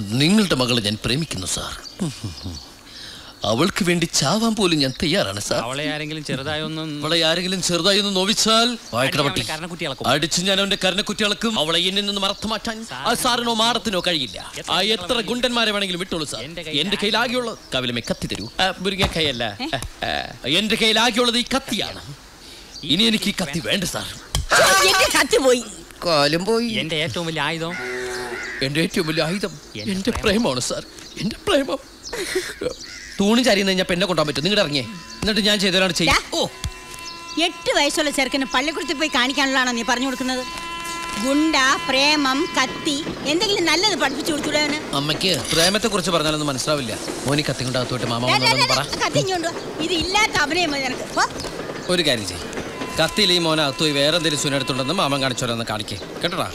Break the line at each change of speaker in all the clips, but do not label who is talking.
നിങ്ങളുടെ മകളെ ഞാൻ പ്രേമിക്കുന്നു സാർ അവൾക്ക് വേണ്ടി ചാവാൻ പോലും ഞാൻ തയ്യാറാണ് സാർ
അവളെ ആരെങ്കിലും ചെറുതായൊന്നും
അവളെ ആരെങ്കിലും ചെറുതായി ഒന്ന് നോവിച്ചാൽ വായിക്കട പറ്റി
അവളെ കരണക്കുറ്റി ഇളക്കും.
അടിച്ച് ഞാൻ അവന്റെ കരണക്കുറ്റി അളക്കും അവളെ എന്നിൽ നിന്ന് മറത്തു മാറ്റാൻ ആ സാറിനോ മാടത്തിനോ കഴിയില്ല ആ എത്ര ഗുണ്ടന്മാരെ വേണമെങ്കിലും വിട്ടോളൂ സാർ
എന്റെ കയ്യിൽ
എന്റെ കയ്യിലാകെയുള്ളത് കവിലമേ കത്തി തരൂ ആ, മുരിങ്ങക്കൈയല്ല ആ, ആ, എന്റെ കയ്യിലാകെയുള്ളത് ഈ കത്തിയാണ് ഇനി എനിക്ക് ഈ കത്തി വേണ്ട സാർ
എന്റെ കത്തി പോയി
കാലം പോയി
എന്റെ ഏറ്റവും വലിയ ആയുധം
എന്റെ ഏറ്റവും വലിയ ആയുധം
എന്റെ
എന്റെ പ്രേമമാണ് സാർ എന്റെ പ്രേമം തൂണി ചരിയുന്ന കഴിഞ്ഞാൽ പെണ്ണെ കൊണ്ടാൻ പറ്റും നിങ്ങൾ ഇറങ്ങിയേ എന്നിട്ട് ഞാൻ ചെയ്തവരാണ് ചെയ്യും
ദാ. എട്ട് വയസ്സുള്ള ചെറുക്കന് പള്ളിക്കുടത്തിൽ പോയി കാണിക്കാനുള്ളതാണോ നീ പറഞ്ഞു കൊടുക്കുന്നത് ഗുണ്ട പ്രേമം കത്തി എന്തെങ്കിലും നല്ലത് പഠിപ്പിച്ചു കൊടുത്തൂടെ അവന്
അമ്മയ്ക്ക് പ്രേമത്തെ കുറിച്ച് പറഞ്ഞാലൊന്നും മനസ്സിലാവില്ല മോനി കത്തി കൊണ്ടാകത്തോട്ട് മാമ
ദാ, ദാ,
വന്നോളൂ
ദാ,
പറ
കത്തി ഇങ്ങോട്ട് വാ. ഇത് ഇല്ലാത്ത അഭിനയം മതി നിനക്ക് പോ.
ഒരു കാര്യം ചെയ്യും കത്തിയിൽ ഈ മോനെ അകത്ത് പോയി വേറെ എന്തെങ്കിലും സുനെടുത്തുണ്ടെന്ന് മാമൻ കാണിച്ചോരെന്ന് കാണിക്കേ കേട്ടോടാ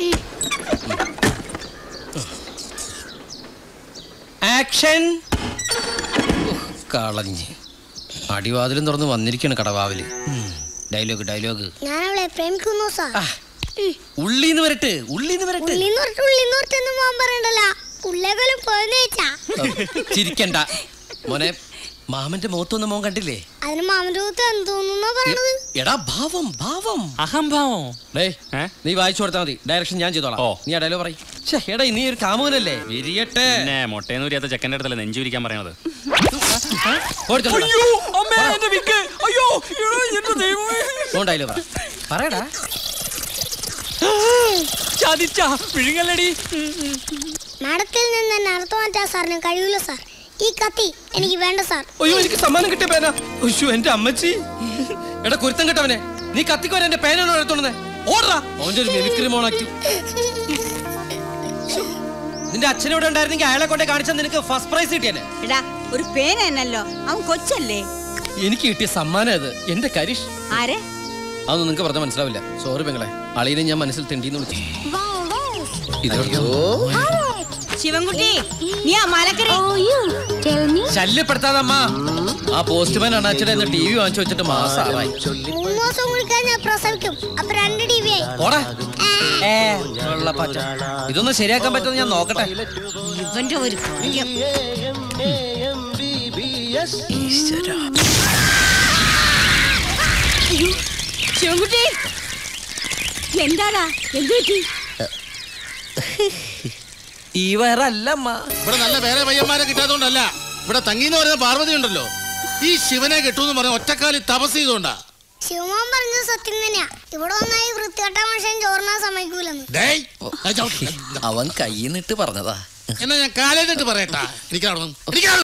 ആക്ഷൻ കളഞ്ഞ് അടിവാതിലും തുറന്ന് വന്നിരിക്കാണ് കടവാവില് ഡയലോഗ് ഡയലോഗ്
ഞാൻ അവളെ പ്രേമിക്കുന്നു സാർ
ഉള്ളിന്ന് വരട്ടെ ഉള്ളിന്ന് വരട്ടെ
ഉള്ളിന്ന് പറഞ്ഞിട്ട് ഉള്ളിന്ന് പറഞ്ഞിട്ടൊന്നും മോൻ പറയണ്ടല്ല ഉള്ളേക്കാളും പോയെന്ന് വെച്ചാ
ചിരിക്കണ്ട മോനെ മാമന്റെ മുഖത്തൊന്നും മോൻ കണ്ടില്ലേ
അതിന് മാമന്റെ കൂത്ത് എന്തോന്നാ പറയണത്
എടാ ഭാവം ഭാവം
അഹംഭാവം
ഡേയ്
ഏ?
നീ വായിച്ചു കൊടുത്താൽ മതി ഡയറക്ഷൻ ഞാൻ ചെയ്തോളാം
ഓ.
നീ ആ ഡയലോഗ് പറയും എടാ നീ ഒരു കാമുകനല്ലേ വിരിയട്ടെ
പിന്നെ മുട്ടയെന്ന് ഉരിയാത്ത ചെക്കൻ്റെ അടുത്തല്ലേ നെഞ്ചുരിക്കാൻ പറയണത്
കൊടുത്തോളൂ.
അയ്യോ എന്റെ ദൈവമേ
ഓൻ ഡയലോഗ് പറ പറയടാ
ചതിച്ച വിഴുങ്ങല്ലടി
മാഡത്തിൽ നിന്ന് തന്നെ അർത്ഥം മാറ്റാൻ സാറിന് കഴിയൂല സാർ ഈ കത്തി എനിക്ക് വേണ്ട സാർ
അയ്യോ എനിക്ക് സമ്മാനം കിട്ടിയ പേന അയ്യോ എന്റെ അമ്മച്ചി എടാ കുരുത്തം കെട്ടവനെ നീ കത്തിക്കോരെ എന്റെ പേനാണോ എടുത്തോണ്ടേ ഓടാ അവന്റെ ഒരു മെമിക്രി മോണാക്കി നിന്റെ അച്ഛനോട് ഉണ്ടായിരുന്നെങ്കിൽ അയാളെ കൊണ്ടേ കാണിച്ചാൽ നിനക്ക് ഫസ്റ്റ് പ്രൈസ് കിട്ടിയനെ
എടാ ഒരു പേന എന്നല്ലോ അവൻ കൊച്ചല്ലേ
എനിക്ക് കിട്ടിയ സമ്മാനം അത് എന്റെ കരിഷ്
ആരെ
അതൊന്നും നിങ്ങൾക്ക് പറഞ്ഞാൽ മനസ്സിലാവില്ല സോറി പെങ്ങളെ അളിയനെ ഞാൻ മനസ്സിൽ തിണ്ടിന്ന് വിളിച്ചു ഇതോ
ശിവൻകുട്ടി നീ ആ മലക്കറി
ശല്യപ്പെടുത്താതമ്മ ആ പോസ്റ്റ്മാൻ അണ്ണാച്ചടെ എന്ന് ടി വി വാങ്ങിച്ചു വെച്ചിട്ട് മാസമായി
മൂന്ന് മാസം കൂടി കഴിഞ്ഞാൽ പ്രസവിക്കും അപ്പൊ രണ്ട് ടി വി ആയി
പോടാ ഏ, വെള്ളപ്പാറ്റ. ഇതൊന്ന് ശരിയാക്കാൻ പറ്റുമെന്ന് ഞാൻ നോക്കട്ടെ
ഇവന്റെ ഒരു കാര്യം അയ്യോ, ശിവൻകുട്ടി എന്താടാ എന്ത് പറ്റി
ഈ വയറല്ലമ്മ
ഇവിടെ നല്ല വേറെ പയ്യന്മാരെ കിട്ടാത്തോണ്ടല്ല ഇവിടെ തങ്ങിന്ന് പറയുന്ന പാർവതി ഉണ്ടല്ലോ ഈ ശിവനെ കിട്ടൂന്ന് പറഞ്ഞ ഒറ്റക്കാലി തപസ് ചെയ്തോണ്ടാ
ശിവമോൻ പറഞ്ഞത് സത്യം തന്നെയാ ഇവിടെ വന്നായി വൃത്തികെട്ട മനുഷ്യൻ ചോറിനാൻ സമ്മതിക്കൂലെന്ന്
ഡേയ് അത് ചവിട്ട്.
അവൻ കയ്യിൽ നിന്നിട്ട് പറഞ്ഞതാ
എന്നാ ഞാൻ കാലേന്നിട്ട് പറയട്ടാ എനിക്കവിടെ